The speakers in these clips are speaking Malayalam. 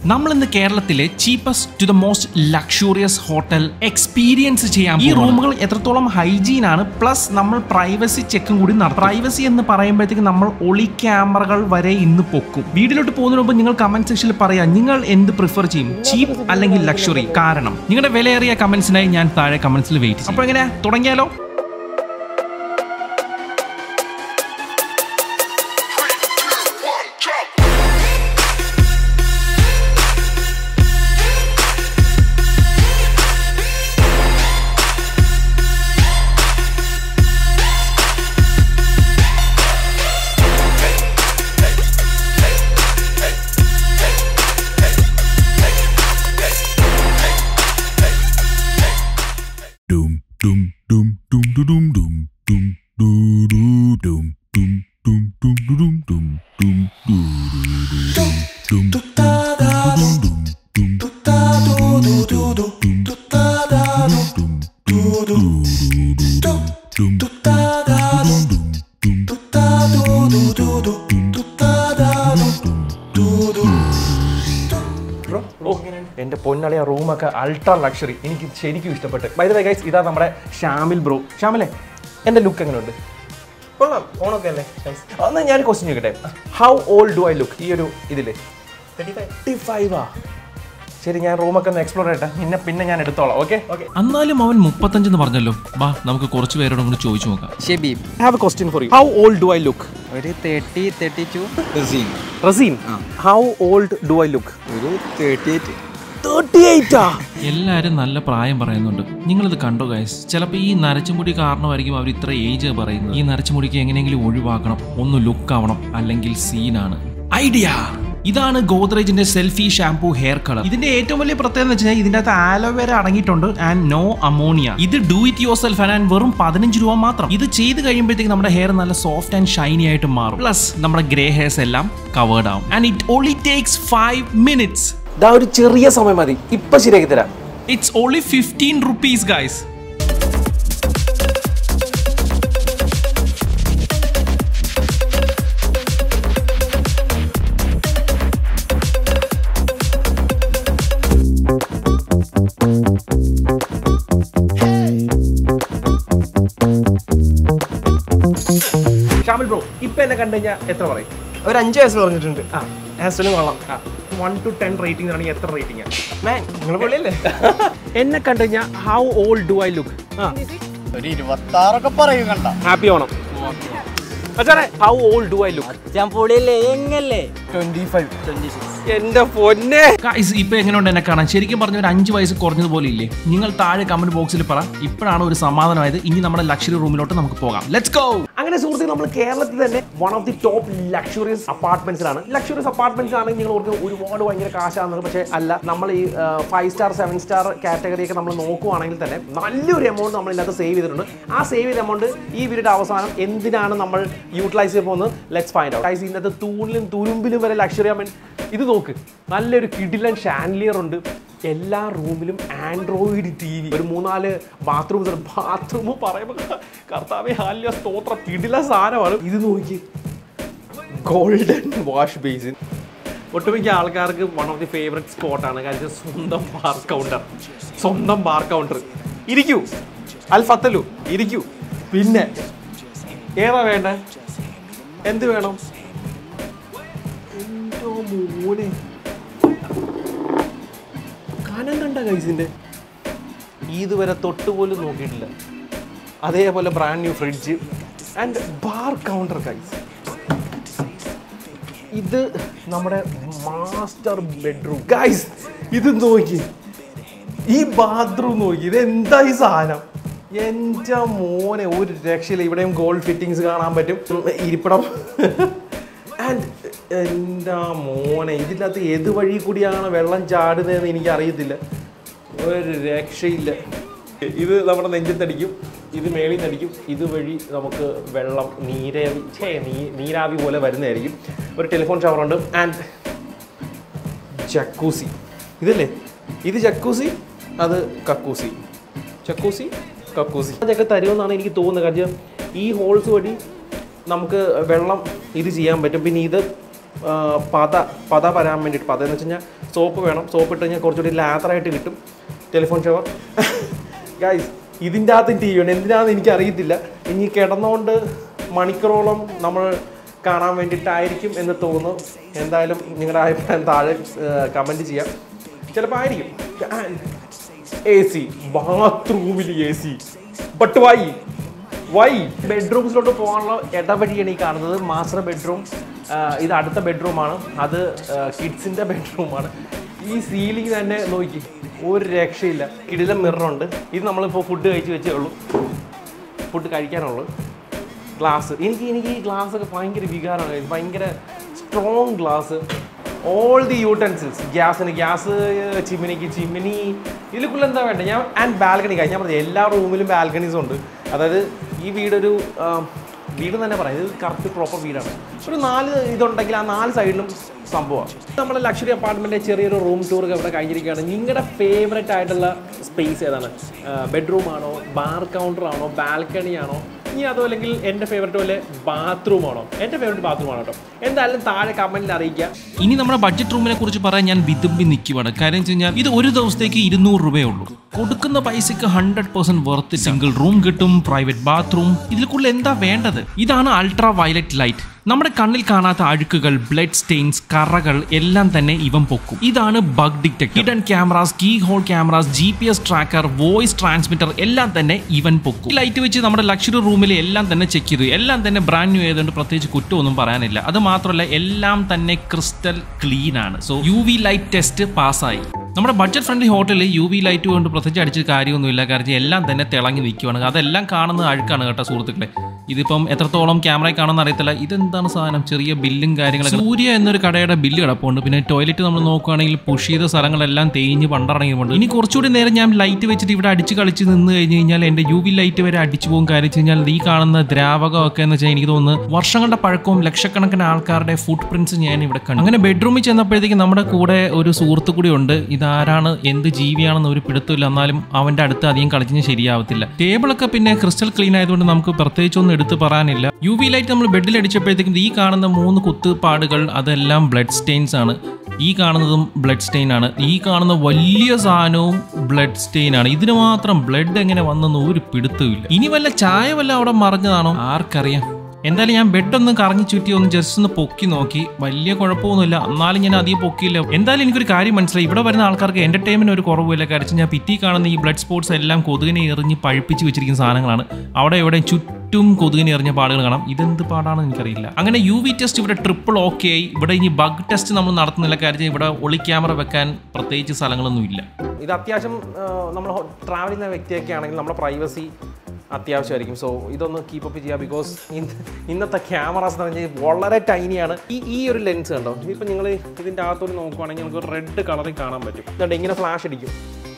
നമ്മൾ ഇന്ന് കേരളത്തിലെ cheapest to the most luxurious hotel experience ചെയ്യാൻ ഈ റൂമുകൾ എത്രത്തോളം ഹൈജീൻ ആണ് പ്ലസ് നമ്മൾ പ്രൈവസി ചെക്കും കൂടി നടത്തും പ്രൈവസി എന്ന് പറയുമ്പോഴത്തേക്ക് നമ്മൾ ഒളി ക്യാമറകൾ വരെ ഇന്ന് പൊക്കും വീഡിയോയിലോട്ട് പോകുന്നതിന് മുമ്പ് നിങ്ങൾ കമന്റ് സെക്ഷനിൽ പറയാം നിങ്ങൾ എന്ത് പ്രിഫർ ചെയ്യും ചീപ്പ് അല്ലെങ്കിൽ ലക്ഷറി കാരണം നിങ്ങളുടെ വിലയേറിയ കമന്റ്സിനായി ഞാൻ താഴെ കമന്റ്സിൽ വെയിറ്റ് അപ്പോൾ എങ്ങനെയാ തുടങ്ങിയാലോ Doom doom doom doom doom doom doom doom doo doo doom doom doom doom doom doom doom doo doo doom doom doom doom doom ഓ എന്റെ പൊന്നളിയ റൂമൊക്കെ അൾട്രാ ലക്ഷറി എനിക്ക് ശരിക്കും ഇഷ്ടപ്പെട്ട് ബൈ ദ വേ ഗൈസ് ഇതാ നമ്മുടെ ഷാമിൽ ബ്രോ ഷാമിലെ എന്റെ ലുക്ക് എങ്ങനെയുണ്ട് കൊള്ളാം ഓണൊക്കെ അല്ലേ അന്ന് ഞാൻ ക്വസ്റ്റ്യൻ ചോദിക്കട്ടെ how old do I look ഈ ഒരു ഇതില് തേർട്ടി ഫൈവാ ശരി ഞാൻ റൂമൊക്കെ ഒന്ന് എക്സ്പ്ലോർ ചെയ്യട്ടെ പിന്നെ പിന്നെ ഞാൻ എടുത്തോളാം ഓക്കെ ഓക്കെ എന്നാലും അവൻ മുപ്പത്തഞ്ചെന്ന് പറഞ്ഞല്ലോ വാ നമുക്ക് കുറച്ച് പേരോട് കൂടി ചോദിച്ചു നോക്കാം Shebeeb have a question for you how old do I look ഒരു thirty thirty two Razeen how old do I look ഒരു തേർട്ടി എയ്റ്റ് തേർട്ടി എയ്റ്റാ എല്ലാവരും നല്ല പ്രായം പറയുന്നുണ്ട് നിങ്ങളിത് കണ്ടോ ഗൈസ് ചിലപ്പോൾ ഈ നരച്ചുമുടി കാരണമായിരിക്കും അവർ ഇത്ര ഏജ് പറയുന്നത് ഈ നരച്ചുമുടിക്ക് എങ്ങനെയെങ്കിലും ഒഴിവാക്കണം ഒന്ന് ലുക്ക് ആവണം അല്ലെങ്കിൽ സീനാണ് ഐഡിയ ഇതാണ് ഗോദ്രേജിന്റെ സെൽഫി ഷാംപൂ ഹെയർ കളർ ഇതിന്റെ ഏറ്റവും വലിയ പ്രത്യേകത എന്ന് വെച്ചാൽ ഇതിന്റെ അകത്ത് ആലോവേര അടങ്ങിയിട്ടുണ്ട് ആൻഡ് നോ അമോണിയ ഇത് do it yourself and വെറും പതിനഞ്ച് രൂപ മാത്രം ഇത് ചെയ്ത് കഴിയുമ്പോഴത്തേക്ക് നമ്മുടെ ഹെയർ നല്ല സോഫ്റ്റ് ആൻഡ് ഷൈനി ആയിട്ട് മാറും പ്ലസ് നമ്മുടെ ഗ്രേ ഹെയർസ് എല്ലാം കവേർഡ് ആവും and it only takes five minutes ദാ ഒരു ചെറിയ സമയം മതി ഇപ്പൊ ശരിയാക്കി തരാം it's only fifteen rupees guys Shamil bro ഇപ്പൊ എന്നെ കണ്ടു കഴിഞ്ഞാൽ എത്ര പറയും ഒരു അഞ്ച് വയസ്സ് പറഞ്ഞിട്ടുണ്ട് ആ ആസ്റ്റലും കൊള്ളാം വൺ ടു ടെൻ റേറ്റിംഗ് ആണെങ്കിൽ എത്ര റേറ്റിംഗ് മാൻ നിങ്ങൾ പൊള്ളിയല്ലേ എന്നെ കണ്ടു കഴിഞ്ഞാൽ how old do I look ഒരു ഇരുപത്തി ആറൊക്കെ പറയും കണ്ട ഹാപ്പി ഓണം അച്ഛനെ how old do I look ഞാൻ പൊളിയല്ലേ എങ്ങല്ലേ ട്വന്റി ഫൈവ് എന്റെ പൊന്നെ ഗൈസ് ഇപ്പൊ എങ്ങനെയുണ്ട് എന്നെ കാണാൻ ശരിക്കും പറഞ്ഞ ഒരു അഞ്ച് വയസ്സ് കുറഞ്ഞതുപോലെ ഇല്ലേ നിങ്ങൾ താഴെ കമന്റ് ബോക്സിൽ പറ ഇപ്പോഴാണ് ഒരു സമാധാനമായത് ഇനി നമ്മുടെ ലക്ഷറി റൂമിലോട്ട് നമുക്ക് പോകാം ലെറ്റ്സ് ഗോ അങ്ങനെ സുഹൃത്തുക്കൾ നമ്മൾ കേരളത്തിൽ തന്നെ one of the top luxurious അപ്പാർട്ട്മെന്റ്സിലാണ് ലക്ഷറിയസ് അപ്പാർട്ട്മെന്റ്സ് ആണെങ്കിൽ നിങ്ങൾ ഓർക്കും ഒരുപാട് ഭയങ്കര കാശാണെന്നത് പക്ഷേ അല്ല നമ്മൾ ഈ ഫൈവ് സ്റ്റാർ സെവൻ സ്റ്റാർ കാറ്റഗറിയൊക്കെ നമ്മൾ നോക്കുവാണെങ്കിൽ തന്നെ നല്ലൊരു എമൗണ്ട് നമ്മൾ ഇതിനകത്ത് സേവ് ചെയ്തിട്ടുണ്ട് ആ സേവ് ചെയ്ത എമൗണ്ട് ഈ വീടിന്റെ അവസാനം എന്തിനാണ് നമ്മൾ യൂട്ടിലൈസ് ചെയ്യാൻ പോകുന്നത് ലെറ്റ്സ് ഫൈൻഡ് ഔട്ട് ഗൈസ് ഇതിനകത്ത് തൂണിലും തുരുമ്പിലും വരെ ലക്ഷറി ആമൻ ഇത് നോക്ക് നല്ലൊരു കിടിലൻ ഷാൻലിയർ ഉണ്ട് എല്ലാ റൂമിലും ആൻഡ്രോയിഡ് ടി വി ഒരു മൂന്നാല് ബാത്റൂംസ് ബാത്റൂം പറയുമ്പോൾ കർത്താവെ ഹാലിയ സ്തോത്ര കിടില സാധനമാണ് ഇത് നോക്കി ഗോൾഡൻ വാഷ് ബേസിൻ ഒട്ടുമിക്ക ആൾക്കാർക്ക് വൺ ഓഫ് ദി ഫേവറേറ്റ് സ്പോട്ടാണ് കാര്യം സ്വന്തം ബാർ കൗണ്ടർ സ്വന്തം ബാർ കൗണ്ടർ ഇരിക്കൂ അൽ ഫത്തലു ഇരിക്കൂ പിന്നെ ഏതാ വേണ്ടേ എന്ത് വേണം എന്തോ മോനെ കനം കണ്ട കൈസിന്റെ ഇതുവരെ തൊട്ടുപോലും നോക്കിയിട്ടില്ല അതേപോലെ brand new fridge and bar counter കൈസ് ഇത് നമ്മുടെ മാസ്റ്റർ ബെഡ്റൂം ഗൈസ് ഇത് നോക്കി ഈ ബാത്റൂം നോക്കി ഇത് എന്താ ഈ സാധനം എൻ്റെ മോനെ ഒരു രക്ഷയില്ല ഇവിടെയും ഗോൾഡ് ഫിറ്റിങ്സ് കാണാൻ പറ്റും ഉം, ഇരിപ്പിടം ആൻഡ് എൻ്റെ മോനെ ഇതിനകത്ത് ഏത് വഴി കൂടിയാണ് വെള്ളം ചാടുന്നതെന്ന് എനിക്ക് അറിയത്തില്ല ഒരു രക്ഷയില്ല ഇത് നമ്മുടെ നെഞ്ചത്തടിക്കും ഇത് മേളിൽ നിന്നടിക്കും ഇതുവഴി നമുക്ക് വെള്ളം നീരാവി ഛേ നീ നീരാവി പോലെ വരുന്നതായിരിക്കും ഒരു ടെലിഫോൺ ഷവറുണ്ട് ആൻഡ് ജക്കൂസി ഇതല്ലേ ഇത് ജക്കൂസി അത് കക്കൂസി ചക്കൂസി കക്കൂസി അതൊക്കെ തരുമെന്നാണ് എനിക്ക് തോന്നുന്നത് കാര്യം ഈ ഹോൾസ് വഴി നമുക്ക് വെള്ളം ഇത് ചെയ്യാൻ പറ്റും പിന്നെ ഇത് ആ, പത പത വരാൻ വേണ്ടിയിട്ട് പത എന്ന് വെച്ച് കഴിഞ്ഞാൽ സോപ്പ് വേണം സോപ്പ് ഇട്ട് കഴിഞ്ഞാൽ കുറച്ചുകൂടി ലാത്തറായിട്ട് കിട്ടും ടെലിഫോൺ ഷവർ ഗൈസ് ഇതിൻ്റെ അകത്തും ടി വി ഉണ്ട് എന്തിനാണെന്ന് എനിക്ക് അറിയത്തില്ല ഇനി കിടന്നുകൊണ്ട് മണിക്കൂറോളം നമ്മൾ കാണാൻ വേണ്ടിയിട്ടായിരിക്കും എന്ന് തോന്നുന്നു എന്തായാലും നിങ്ങളുടെ അഭിപ്രായം താഴെ കമൻറ്റ് ചെയ്യാം ചിലപ്പോൾ ആയിരിക്കും എ സി ബാത്റൂമിൽ A C but why why ബെഡ്റൂംസിലോട്ട് പോകാനുള്ള ഇടവഴിയാണ് ഈ കാണുന്നത് മാസ്റ്റർ ബെഡ്റൂം ഇത് അടുത്ത ബെഡ്റൂമാണ് അത് കിഡ്സിൻ്റെ ബെഡ്റൂമാണ് ഈ സീലിംഗ് തന്നെ നോക്കി ഒരു രക്ഷയില്ല കിടിലം മിററുണ്ട് ഇത് നമ്മളിപ്പോൾ ഫുഡ് കഴിച്ച് വെച്ചേ ഉള്ളൂ ഫുഡ് കഴിക്കാനുള്ളൂ ഗ്ലാസ് എനിക്ക് എനിക്ക് ഈ ഗ്ലാസ് ഒക്കെ ഭയങ്കര വികാരമാണ് ഭയങ്കര strong glass all the utensils ഗ്യാസിന് ഗ്യാസ് ചിമ്മിനിക്ക് ചിമ്മിനി ഇതിലേക്കുള്ള എന്താ വേണ്ടത് ഞാൻ ആൻഡ് ബാൽക്കണി ഞാൻ പറഞ്ഞു എല്ലാ റൂമിലും ബാൽക്കണീസും ഉണ്ട് അതായത് ഈ വീടൊരു ആ, വീട് തന്നെ പറയാം ഇത് കറക്റ്റ് പ്രോപ്പർ വീടാണ് ഒരു നാല് ഇതുണ്ടെങ്കിൽ ആ നാല് സൈഡിലും സംഭവമാണ് നമ്മുടെ ലക്ഷറി അപ്പാർട്ട്മെൻറ്റ് ചെറിയൊരു റൂം ടൂർ ഇവിടെ കഴിഞ്ഞിരിക്കുകയാണ് നിങ്ങളുടെ ഫേവറേറ്റ് ആയിട്ടുള്ള സ്പേസ് ഏതാണ് ബെഡ്റൂം ആണോ ബാർ കൗണ്ടർ ആണോ ബാൽക്കണി ആണോ ഇനി അതോ അല്ലെങ്കിൽ എൻ്റെ ഫേവറേറ്റ് പോലെ ബാത്റൂം ആണോ എൻ്റെ ഫേവറേറ്റ് ബാത്റൂം ആണോ കേട്ടോ എന്തായാലും താഴെ കമൻറ്റിൽ അറിയിക്കുക ഇനി നമ്മുടെ ബഡ്ജറ്റ് റൂമിനെ കുറിച്ച് പറയാൻ ഞാൻ വിതുമ്പി നിൽക്കുവാണ് കാര്യം വെച്ച് കഴിഞ്ഞാൽ ഇത് ഒരു ദിവസത്തേക്ക് ഇരുന്നൂറ് രൂപയേ ഉള്ളൂ കൊടുക്കുന്ന പൈസക്ക് hundred percent worth single room കിട്ടും പ്രൈവറ്റ് ബാത്റൂം ഇതിൽ കൂടുതൽ എന്താ വേണ്ടത് ഇതാണ് അൾട്രാ വയലറ്റ് ലൈറ്റ് നമ്മുടെ കണ്ണിൽ കാണാത്ത അഴുക്കുകൾ ബ്ലഡ് സ്റ്റെയിൻസ് കറകൾ എല്ലാം തന്നെ ഇവൻ പൊക്കും ഇതാണ് bug detector hidden cameras key hole cameras G P S tracker voice transmitter എല്ലാം തന്നെ ഇവൻ പൊക്കും ഈ ലൈറ്റ് വെച്ച് നമ്മുടെ ലക്ഷറി റൂമിൽ എല്ലാം തന്നെ ചെക്ക് ചെയ്തു എല്ലാം തന്നെ ബ്രാൻഡ് ന്യൂ ആയതുകൊണ്ട് പ്രത്യേകിച്ച് കുറ്റമൊന്നും പറയാനില്ല അത് മാത്രമല്ല എല്ലാം തന്നെ ക്രിസ്റ്റൽ ക്ലീൻ ആണ് so U V light test പാസ്സായി നമ്മുടെ ബഡ്ജറ്റ് ഫ്രണ്ട്ലി ഹോട്ടലിൽ യു വി ലൈറ്റ് കൊണ്ട് പ്രത്യേകിച്ച് അടിച്ച് കാര്യമൊന്നുമില്ല കാരണം എല്ലാം തന്നെ തിളങ്ങി നിൽക്കുവാണ് അതെല്ലാം കാണുന്ന അഴുക്കാണ് കേട്ടോ സുഹൃത്തുക്കളെ ഇതിപ്പം എത്രത്തോളം ക്യാമറയിൽ കാണുന്ന അറിയത്തില്ല ഇതെന്താണ് സാധനം ചെറിയ ബില്ലും കാര്യങ്ങളൊക്കെ സൂര്യ എന്നൊരു കടയുടെ ബില്ല് കിടപ്പുണ്ട് പിന്നെ ടോയ്ലറ്റ് നമ്മൾ നോക്കുകയാണെങ്കിൽ പുഷ് ചെയ്ത സ്ഥലങ്ങളെല്ലാം തേഞ്ഞ് പണ്ടറങ്ങിയുണ്ട് ഇനി കുറച്ചുകൂടി നേരം ഞാൻ ലൈറ്റ് വെച്ചിട്ട് ഇവിടെ അടിച്ച് കളിച്ച് നിന്ന് കഴിഞ്ഞ് കഴിഞ്ഞാൽ എൻ്റെ യു വി ലൈറ്റ് വരെ അടിച്ചു പോകും കാര്യം വെച്ച് കഴിഞ്ഞാൽ ഈ കാണുന്ന ദ്രാവകമൊക്കെ എന്ന് വെച്ചാൽ എനിക്ക് തോന്നുന്നു വർഷങ്ങളുടെ പഴക്കവും ലക്ഷക്കണക്കിന് ആൾക്കാരുടെ ഫുട് പ്രിന്റ്സ് ഞാൻ ഇവിടെ കണ്ടു അങ്ങനെ ബെഡ്റൂമിൽ ചെന്നപ്പോഴത്തേക്ക് നമ്മുടെ കൂടെ ഒരു സുഹൃത്ത് കൂടി ഉണ്ട് ഇതാരാണ് എന്ത് ജീവിയാണെന്ന് ഒരു പിടുത്തമില്ല എന്നാലും അവന്റെ അടുത്ത് അധികം കളിച്ചിന് ശരിയാവത്തില്ല ടേബിളൊക്കെ പിന്നെ ക്രിസ്റ്റൽ ക്ലീൻ ആയതുകൊണ്ട് നമുക്ക് പ്രത്യേകിച്ചൊന്നും എടുത്ത് പറയാനില്ല യു വി ലൈറ്റ് നമ്മൾ ബെഡിൽ അടിച്ചപ്പോഴത്തേക്കും ഈ കാണുന്ന മൂന്ന് കുത്തുപാടുകൾ അതെല്ലാം ബ്ലഡ് സ്റ്റെയിൻസ് ആണ് ഈ കാണുന്നതും ബ്ലഡ് സ്റ്റെയിൻ ആണ് ഈ കാണുന്ന വലിയ സാധനവും ബ്ലഡ് സ്റ്റെയിൻ ആണ് ഇതിന് മാത്രം ബ്ലഡ് എങ്ങനെ വന്നെന്ന് ഒരു പിടുത്തമില്ല ഇനി വല്ല ചായ വല്ല അവിടെ മറിഞ്ഞതാണോ ആർക്കറിയാം എന്തായാലും ഞാൻ ബെഡ് ഒന്ന് കറങ്ങി ചുറ്റി ഒന്ന് ജസ്റ്റ് ഒന്ന് പൊക്കി നോക്കി വലിയ കുഴപ്പമൊന്നുമില്ല എന്നാലും ഞാൻ അധികം പൊക്കിയില്ല എന്തായാലും എനിക്കൊരു കാര്യം മനസ്സിലായി ഇവിടെ വരുന്ന ആൾക്കാർക്ക് എന്റർടൈൻമെന്റ് ഒരു കുറവില്ല കാര്യം ഞാൻ ഭിത്തി കാണുന്ന ഈ ബ്ലഡ് സ്പോട്സ് എല്ലാം കൊതുകിനെ എറിഞ്ഞ് പഴുപ്പിച്ച് വെച്ചിരിക്കുന്ന സാധനങ്ങളാണ് അവിടെ ഇവിടെ ചുറ്റും കൊതുകിനെ എറിഞ്ഞ പാടുകൾ കാണാം ഇതെന്ത് പാടാണെന്ന് എനിക്കറിയില്ല അങ്ങനെ യു വി ടെസ്റ്റ് ഇവിടെ ട്രിപ്പിൾ ഓക്കെ ആയി ഇവിടെ ഇനി ബഗ് ടെസ്റ്റ് നമ്മൾ നടത്തുന്നില്ല കാര്യം ഇവിടെ ഒളി ക്യാമറ വെക്കാൻ പ്രത്യേകിച്ച് സ്ഥലങ്ങളൊന്നും ഇല്ല ഇത് അത്യാവശ്യം നമ്മൾ ട്രാവൽ ചെയ്യുന്ന വ്യക്തിയൊക്കെ ആണെങ്കിൽ നമ്മുടെ പ്രൈവസി അത്യാവശ്യമായിരിക്കും സോ ഇതൊന്ന് കീപ്പ് അപ്പ് ചെയ്യുക ബിക്കോസ് ഇന്നത്തെ ക്യാമറാസ് എന്ന് പറഞ്ഞാൽ വളരെ ടൈനിയാണ് ഈ ഈ ഒരു ലെൻസ് കണ്ടോ ഇപ്പം നിങ്ങൾ ഇതിൻ്റെ അകത്തോട്ട് നോക്കുവാണെങ്കിൽ നമുക്ക് റെഡ് കളറിൽ കാണാൻ പറ്റും ഇതുണ്ട് ഇങ്ങനെ ഫ്ലാഷ് അടിക്കും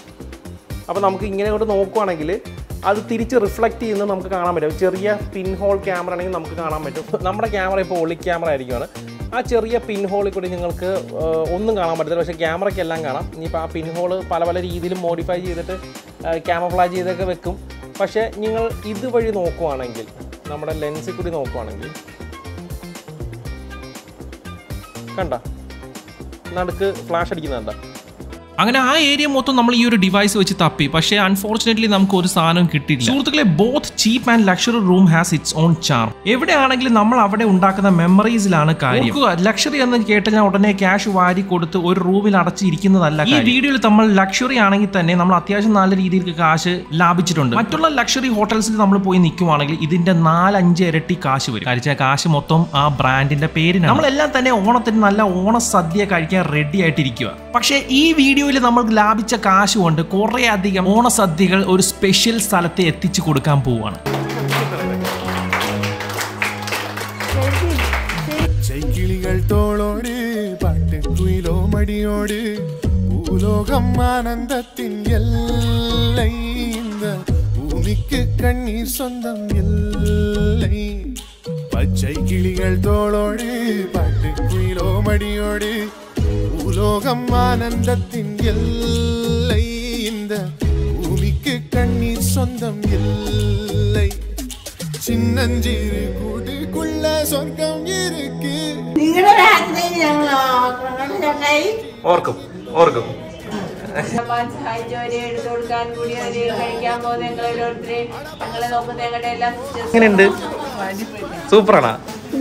അപ്പോൾ നമുക്ക് ഇങ്ങനെ കൊണ്ട് നോക്കുവാണെങ്കിൽ അത് തിരിച്ച് റിഫ്ലക്റ്റ് ചെയ്യുന്നത് നമുക്ക് കാണാൻ പറ്റും ചെറിയ പിൻ ഹോൾ ക്യാമറ ആണെങ്കിൽ നമുക്ക് കാണാൻ പറ്റും നമ്മുടെ ക്യാമറ ഇപ്പോൾ ഒളി ക്യാമറ ആയിരിക്കുവാണ് ആ ചെറിയ പിൻ ഹോളിൽ കൂടി നിങ്ങൾക്ക് ആ, ഒന്നും കാണാൻ പറ്റത്തില്ല പക്ഷേ ക്യാമറയ്ക്ക് എല്ലാം കാണാം ഇനിയിപ്പോൾ ആ പിൻ ഹോൾ പല പല രീതിയിലും മോഡിഫൈ ചെയ്തിട്ട് ക്യാമഫ്ലാജ് ചെയ്തൊക്കെ വെക്കും പക്ഷേ നിങ്ങൾ ഇതുവഴി നോക്കുവാണെങ്കിൽ നമ്മുടെ ലെൻസിൽ കൂടി നോക്കുവാണെങ്കിൽ കണ്ട നടുക്ക് ഫ്ലാഷ് അടിക്കുന്നുണ്ട അങ്ങനെ ആ ഏരിയ മൊത്തം നമ്മൾ ഈ ഒരു ഡിവൈസ് വെച്ച് തപ്പി പക്ഷേ അൺഫോർച്ചുനേറ്റ്ലി നമുക്ക് ഒരു സാധനം കിട്ടിയില്ല സുഹൃത്തുക്കളെ both cheap and luxury room has its own charm എവിടെയാണെങ്കിലും നമ്മൾ അവിടെ ഉണ്ടാക്കുന്ന മെമ്മറീസിലാണ് കാര്യം ലക്ഷറി എന്ന് കേട്ട് ഞാൻ ഉടനെ ക്യാഷ് വാരി കൊടുത്ത് ഒരു റൂമിൽ അടച്ചിരിക്കുന്നതല്ല ഈ വീഡിയോയിൽ നമ്മൾ ലക്ഷറി ആണെങ്കിൽ തന്നെ നമ്മൾ അത്യാവശ്യം നല്ല രീതിയിൽ കാശ് ലാഭിച്ചിട്ടുണ്ട് മറ്റുള്ള ലക്ഷറി ഹോട്ടൽസിൽ നമ്മൾ പോയി നിൽക്കുവാണെങ്കിൽ ഇതിന്റെ നാലഞ്ച് ഇരട്ടി കാശ് വരും കഴിച്ച കാശ് മൊത്തം ആ ബ്രാൻഡിന്റെ പേരിനാണ് നമ്മളെല്ലാം തന്നെ ഓണത്തിന് നല്ല ഓണ സദ്യ കഴിക്കാൻ റെഡി ആയിട്ടിരിക്കുക പക്ഷേ ഈ വീഡിയോയിൽ നമ്മൾ ലാഭിച്ച കാശ് കൊണ്ട് കുറെ അധികം ഓണസദ്യകൾ ഒരു സ്പെഷ്യൽ സ്ഥലത്ത് എത്തിച്ചു കൊടുക്കാൻ പോവാണ് ചൈക്കിളികൾ തോളോട് പാട്ടുക്കുയിലോ മടിയോട് ഭൂലോകം ആനന്ദത്തിൻ എல்லை இந்த பூமிக்கு கண்ணீர் சொந்தம் இல்லை பச்சை கிளிகள் தோளோடு பாட்டுக்குயிலோ மடியோடு பூலோகம் ஆனந்தத்தின் எல்லை இந்த பூமிக்கு கண்ணீர் சொந்தம் இல்லை சின்னஞ்சிறு கூட்டுக்குள்ள சொர்க்கம் இருக்கு നിങ്ങളുടെ രാത്രിയിൽ ഞങ്ങൾ ഓർക്കണം ചങ്ങായി ഓർക്കും ഓർക്കും സഹായിച്ചവരെ എടുത്തു കൊടുക്കാൻ കൂടിയവരെ കഴിക്കാൻ പോകുന്ന ഞങ്ങൾ ഓരോരുത്തരെയും ഞങ്ങളെ നോക്കുന്ന ഞങ്ങളുടെ എല്ലാ സിസ്റ്റേഴ്സും എങ്ങനെയുണ്ട് സൂപ്പറാണോ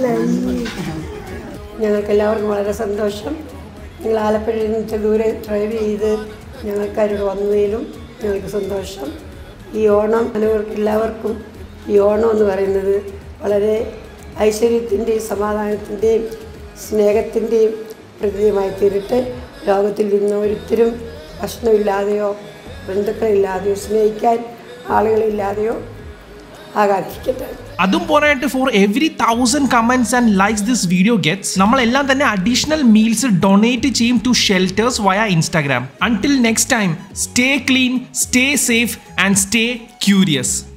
ഞങ്ങൾക്ക് എല്ലാവർക്കും വളരെ സന്തോഷം നിങ്ങൾ ആലപ്പുഴയിൽ നിന്ന് ഇത്ര ദൂരെ ഡ്രൈവ് ചെയ്ത് ഞങ്ങൾക്കാരോട് വന്നതിലും ഞങ്ങൾക്ക് സന്തോഷം ഈ ഓണം അനവർക്ക് എല്ലാവർക്കും ഈ ഓണം എന്ന് പറയുന്നത് വളരെ ഐശ്വര്യത്തിൻ്റെയും സമാധാനത്തിൻ്റെയും സ്നേഹത്തിൻ്റെയും പ്രതീകമായി തീരട്ടെ ലോകത്തിൽ നിന്ന് ഒരിക്കലും ഭക്ഷണമില്ലാതെയോ ബന്ധുക്കളില്ലാതെയോ സ്നേഹിക്കാൻ ആളുകളില്ലാതെയോ ആകാതിരിക്കട്ടെ അതും പോരായിട്ട് for every thousand comments and likes this video gets നമ്മളെല്ലാം തന്നെ അഡീഷണൽ മീൽസ് ഡൊണേറ്റ് ചെയ്യും to shelters via Instagram until next time stay clean stay safe and stay curious